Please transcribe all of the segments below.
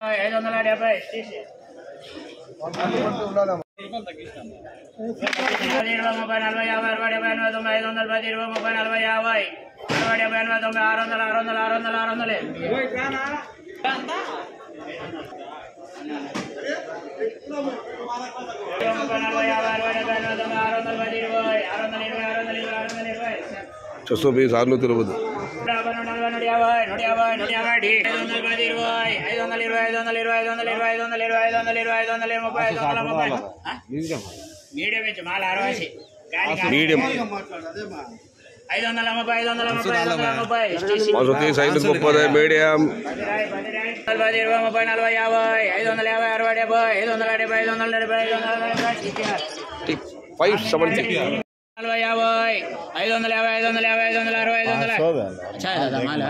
ఐదు వందల డెబ్బై పది ఇరవై ముప్పై నలభై యాభై అరవై డెబ్బై ఎనభై తొంభై ఐదు వందల పది ఇరవై ముప్పై నలభై యాభై అరవై డెబ్బై ఎనభై తొంభై ఆరు వందల ఆరు వందల ఆరు వందల ఆరు వందలే ఇరవై ముప్పై నలభై యాభై అరవై డెబ్బై ఎనభై తొంభై ఆరు వందల పది ఇరవై ఆరు వందల ఇరవై ఆరు వందల ఇరవై ఆరు వందల ఇరవై చూస్తూ మీ సార్లు తిరగదు యాభై నూట నలభై నూట యాభై నూట యాభై నూట యాభై డి. ఐదు వందల పది ఇరవై ఐదు వందల ఇరవై ఐదు వందల ఇరవై ఐదు వందల ఇరవై ఐదు వందల ఇరవై ఐదు వందల ఇరవై ఐదు వందల ముప్పై ఐదు వందల ముప్పై ఆ? మీడియం ఇచ్చి మాల అరవై గాలి గాలి. మీడియం ఐదు వందల ముప్పై ఐదు వందల ముప్పై ఐదు వందల ముప్పై ఎస్టీసీ. మా సుత్తి సైడ్ గొప్పదే మీడియం పది రాయి, పది రాయి. పది ఇరవై ముప్పై నలభై యాభై ఐదు వందల యాభై అరవై డెబ్బై ఐదు వందల డెబ్బై ఐదు వందల డెబ్బై ఐదు వందల డెబ్బై సిపిఆర్. ఫైవ్ సెవెంటీ నలభై యాభై ఐదు వందల యాభై ఐదు వందల యాభై ఐదు వందల అరవై ఐదు వందల చాయ్ దాదా మాల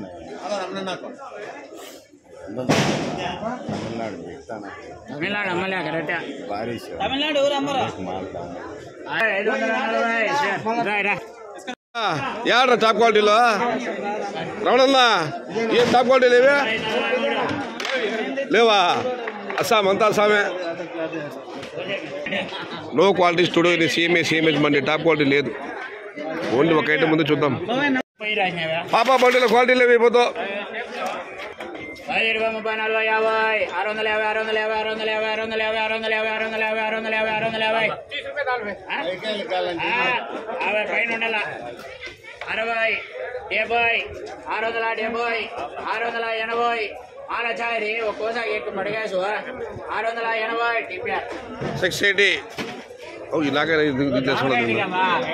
తమిళనాడు అమ్మలే కరెక్ట్ తమిళనాడు ఊరమ్మరా ఐదు వందల నలభై సార్ రా, రా. యాడ్రా టాప్ క్వాలిటీలో రమణన్నా ఏం టాప్ క్వాలిటీ లేవే ఐదు నలభై మూడు. లేవా అస్సాం అంతా అస్సామే లో క్వాలిటీ స్టూడియో ఇది CMA CMS mandi top quality లేదు ఓన్లీ ఒక ఐటమ్ ముందు చూద్దాం ముప్పై రాసినవా పాపా బండిలో క్వాలిటీ లేవు అయిపోతావు పది ఇరవై ముప్పై నలభై యాభై ఆరు వందల యాభై ఆరు వందల యాభై ఆరు వందల యాభై ఆరు వందల యాభై ఆరు వందల యాభై ఆరు వందల యాభై ఆరు వందల యాభై ఆరు వందల యాభై ఆ? ఆ, యాభై పైన ఉండాల అరవై డెబ్బై ఆరు వందల డెబ్బై ఆరు వందల ఎనభై ఆల చాయరి ఒక్కోసారి ఎక్కువ పడిగాసు ఆరు వందల ఎనభై టిపిఆర్ సిక్స్ ఎయిటీ ఓ ఇలాగే చేసుకున్నాను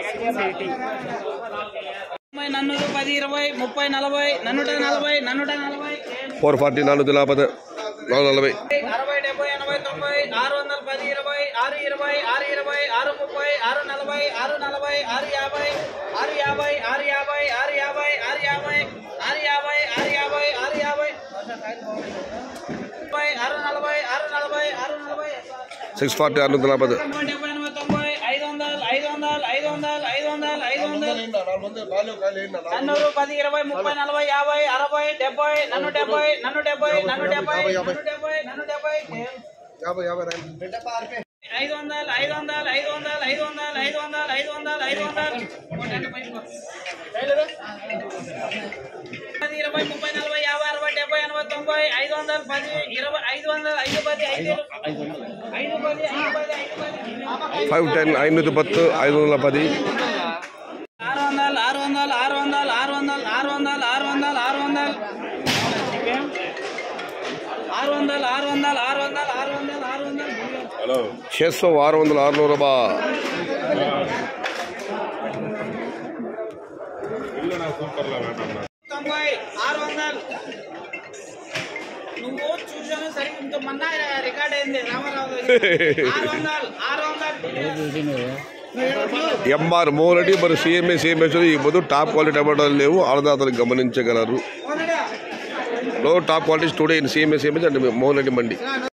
ముప్పై నన్నులు పది ఇరవై ముప్పై నలభై నన్నుట నలభై నన్నుట నలభై ఫోర్ ఫార్టీ నాలుగు వందల యాభై నాలుగు నలభై అరవై డెబ్బై ఎనభై తొంభై ఆరు వందల పది ఇరవై ఆరు ఇరవై ఆరు ఇరవై ఆరు ముప్పై ఆరు నలభై ఆరు నలభై ఆరు యాభై ఆరు యాభై ఆరు యాభై ఆరు యాభై ఆరు యాభై ఆరు యాభై ఆరు యాభై ఆరు యాభై ముప్పై ఆరు నలభై ఆరు నలభై ఆరు నలభై సిక్స్ ఫార్టీ ఆరు వందల యాభై తొంభై డెబ్బై ఎనభై తొంభై ఐదు వందలు ఐదు వందలు ఐదు వందలు ఐదు వందలు ఐదు వందలు నన్నూరు పది ఇరవై ముప్పై నలభై యాభై అరవై డెబ్బై నన్ను డెబ్బై నన్ను డెబ్బై నన్ను డెబ్బై నన్ను డెబ్బై నన్ను డెబ్బై ఐదు వందలు ఐదు వందలు ఐదు వందలు ఐదు వందలు ఐదు వందలు ఐదు వందలు ఐదు వందలు పది ఇరవై ముప్పై నలభై యాభై అరవై డెబ్బై ఎనభై తొంభై ఐదు వందలు పది ఇరవై ఐదు వందలు ఐదు పది ఐదు ఐదు పది ఐదు పది ఐదు పది ఫైవ్ టెన్ ఐనూറ്റി పత్తు ఐదు వందల పది ఆరు వందలు ఆరు వందలు ఆరు వందలు ఆరు వందలు ఆరు వందలు ఆరు వందలు ఆరు వందలు ఆరు వందలు ఆరు వందలు ఆరు వందలు ఆరు వందలు ఆరు వందలు చేస్తో ఆరు వందల ఆరునూరు రూపా తొంభై ఆరు వందలు నువ్వు చూసాను సరే ఇంత మొన్న రికార్డ్ అయింది రామారావు గారి. ఆరు వందలు ఆరు వందలు ఎంఆర్ మోరెడ్డి మరి సిఎంఏ సిఎంఎస్ ఈ ముందు టాప్ క్వాలిటీ టమాటాలు లేవు ఆడదాతలు గమనించగలరు లో top quality studio in CMA CMS and Mohan Reddy mandi